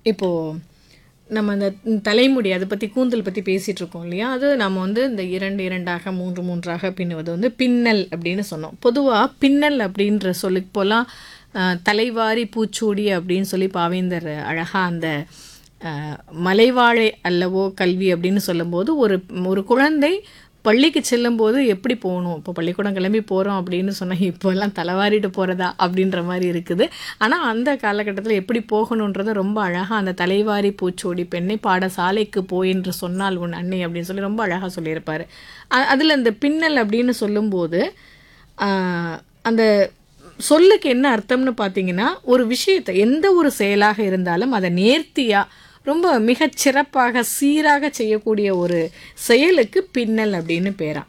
இப்போது நம்ம அந்த தலைமுடி அதை பற்றி கூந்தல் பற்றி பேசிகிட்டு இருக்கோம் இல்லையா அது நம்ம வந்து இந்த இரண்டு இரண்டாக மூன்று மூன்றாக பின்னுவது வந்து பின்னல் அப்படின்னு சொன்னோம் பொதுவாக பின்னல் அப்படின்ற சொல்லுக்கு போலாம் தலைவாரி பூச்சூடி அப்படின்னு சொல்லி பாவேந்தர் அழகாக அந்த அஹ், மலைவாழை அல்லவோ கல்வி அப்படின்னு சொல்லும்போது ஒரு ஒரு குழந்தை பள்ளிக்கு செல்லும்போது எப்படி போகணும் இப்போ பள்ளிக்கூடம் கிளம்பி போகிறோம் அப்படின்னு சொன்னால் இப்போல்லாம் தலைவாரிட்டு போகிறதா அப்படின்ற மாதிரி இருக்குது ஆனால் அந்த காலகட்டத்தில் எப்படி போகணுன்றதை ரொம்ப அழகாக அந்த தலைவாரி பூச்சோடி பெண்ணை பாடசாலைக்கு போய் என்று சொன்னால் உன் அன்னை அப்படின்னு சொல்லி ரொம்ப அழகாக சொல்லியிருப்பார் அதில் இந்த பின்னல் அப்படின்னு சொல்லும்போது ஆஹ், அந்த சொல்லுக்கு என்ன அர்த்தம்னு பார்த்தீங்கன்னா ஒரு விஷயத்தை எந்த ஒரு செயலாக இருந்தாலும் அதை நேர்த்தியாக ரொம்ப மிகச் சிறப்பாக சீராக செய்யக்கூடிய ஒரு செயலுக்கு பின்னல் அப்படின்னு பேரா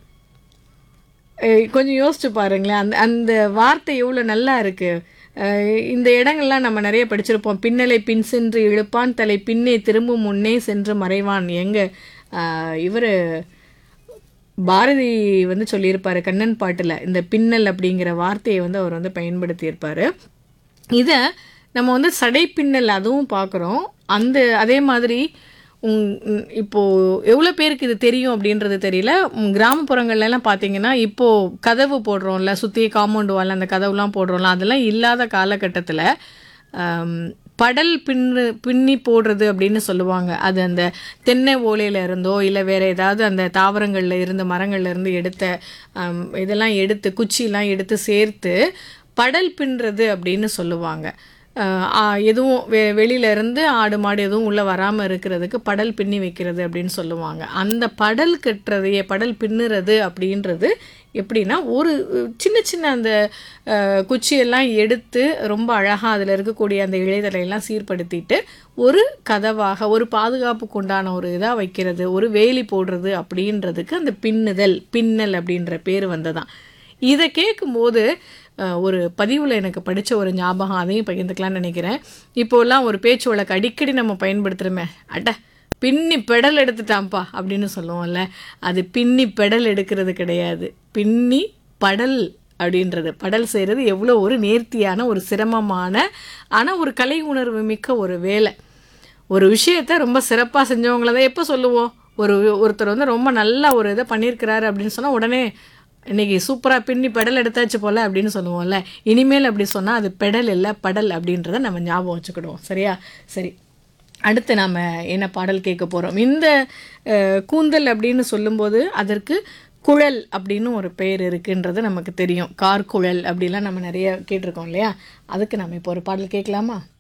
அஹ் கொஞ்சம் யோசிச்சு பாருங்களேன் அந்த அந்த வார்த்தை எவ்வளோ நல்லா இருக்கு அஹ் இந்த இடங்கள்லாம் நம்ம நிறைய படிச்சிருப்போம் பின்னலை பின் சென்று இழுப்பான் தலை பின்னே திரும்பும் முன்னே சென்று மறைவான் எங்க இவர் பாரதி வந்து சொல்லியிருப்பாரு கண்ணன் பாட்டுல இந்த பின்னல் அப்படிங்கிற வார்த்தையை வந்து அவர் வந்து பயன்படுத்தியிருப்பாரு இதை நம்ம வந்து சடை பின்னல் அதுவும் பார்க்குறோம் அந்த அதே மாதிரி உங் உம் இப்போ எவ்வளோ பேருக்கு இது தெரியும் அப்படின்றது தெரியல உம் கிராமப்புறங்கள்ல எல்லாம் பார்த்தீங்கன்னா இப்போ கதவு போடுறோம்ல சுற்றி காம்பவுண்ட் வால் அந்த கதவுலாம் போடுறோம்ல அதெல்லாம் இல்லாத காலகட்டத்தில் படல் பின்னு பின்னி போடுறது அப்படின்னு சொல்லுவாங்க அது அந்த தென்னை ஓலையில இருந்தோ இல்லை வேற ஏதாவது அந்த தாவரங்கள்ல இருந்து மரங்கள்ல இருந்து எடுத்த ஆம், இதெல்லாம் எடுத்து குச்சியெல்லாம் எடுத்து சேர்த்து படல் பின்னுறது அப்படின்னு சொல்லுவாங்க அஹ் ஆ, எதுவும் வெ வெளியில இருந்து ஆடு மாடு எதுவும் உள்ளே வராமல் இருக்கிறதுக்கு படல் பின்னி வைக்கிறது அப்படின்னு சொல்லுவாங்க அந்த படல் கட்டுறதையே படல் பின்னுறது அப்படின்றது எப்படின்னா ஒரு சின்ன சின்ன அந்த அஹ், குச்சியெல்லாம் எடுத்து ரொம்ப அழகாக அதில் இருக்கக்கூடிய அந்த இழைதலையெல்லாம் சீர்படுத்திட்டு ஒரு கதவாக ஒரு பாதுகாப்புக்கு உண்டான ஒரு இதாக வைக்கிறது ஒரு வேலி போடுறது அப்படின்றதுக்கு அந்த பின்னுதல் பின்னல் அப்படின்ற பேர் வந்ததான் இதை கேட்கும்போது அஹ், ஒரு பதிவில் எனக்கு படித்த ஒரு ஞாபகம் அதையும் பகிர்ந்துக்கலாம்னு நினைக்கிறேன் இப்போல்லாம் ஒரு பேச்சு வழக்கு அடிக்கடி நம்ம பயன்படுத்துகிறோமே அட பின்னி பெடல் எடுத்துட்டான்ப்பா அப்படின்னு சொல்லுவோம்ல அது பின்னி பெடல் எடுக்கிறது கிடையாது பின்னி படல் அப்படின்றது படல் செய்கிறது எவ்வளோ ஒரு நேர்த்தியான ஒரு சிரமமான ஆனால் ஒரு கலை உணர்வு மிக்க ஒரு வேலை ஒரு விஷயத்த ரொம்ப சிறப்பாக செஞ்சவங்கள தான் எப்போ சொல்லுவோம் ஒரு ஒருத்தர் வந்து ரொம்ப நல்ல ஒரு இதை பண்ணியிருக்கிறாரு அப்படின்னு சொன்னால் உடனே இன்னைக்கு சூப்பராக பின்னி பெடல் எடுத்தாச்சு போல அப்படின்னு சொல்லுவோம்ல இனிமேல் அப்படி சொன்னால் அது பெடல் இல்லை படல் அப்படின்றத நம்ம ஞாபகம் வச்சுக்கிடுவோம் சரியா சரி அடுத்து நாம் என்ன பாடல் கேட்க போகிறோம் இந்த அஹ், கூந்தல் அப்படின்னு சொல்லும்போது அதற்கு குழல் அப்படின்னு ஒரு பெயர் இருக்குன்றது நமக்கு தெரியும் கார்குழல் அப்படிலாம் நம்ம நிறைய கேட்டிருக்கோம் இல்லையா அதுக்கு நம்ம இப்போ ஒரு பாடல் கேட்கலாமா